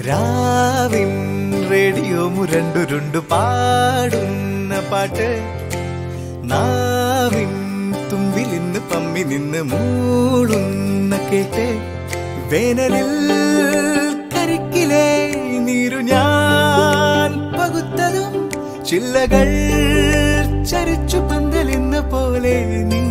രാവിൻ റേഡിയോ മുരണ്ടുരുണ്ടു പാടുന്ന പാട്ട് നാവിൻ തുമ്പിൽ നിന്ന് പമ്മി നിന്ന് മൂളുന്ന കേട്ട് വേനലിൽ കരിക്കിലെ നീരു ഞാൻ പകുത്തതും ചില്ലകൾ ചരിച്ചു പന്തലിന്ന പോലെ നീ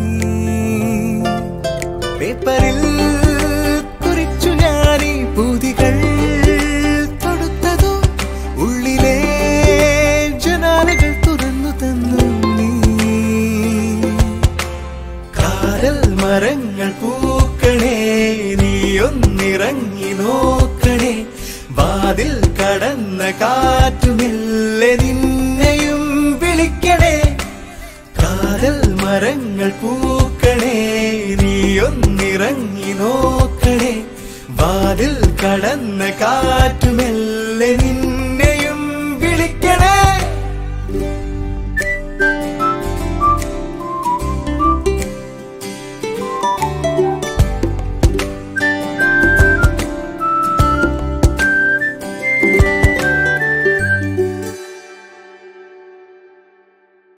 പേപ്പറിൽ കുറിച്ചു ഞാൻ ഈ പൂതികൾ തൊടുത്തതും ഉള്ളിലെ ജനാലകൾ തുറന്നു തന്നു നീ കാരൽ മരങ്ങൾ പൂക്കണേ നീ ഒന്നിറങ്ങി നോക്കണേ വാതിൽ കടന്ന കാറ്റുമില്ലെ നിന്നെയും വിളിക്കണേ കാരൽ മരങ്ങൾ പൂക്കണേ നീ ഒന്നിറങ്ങി നോക്കണേ വാതിൽ കടന്ന കാറ്റുമെല്ലെ നിന്നെ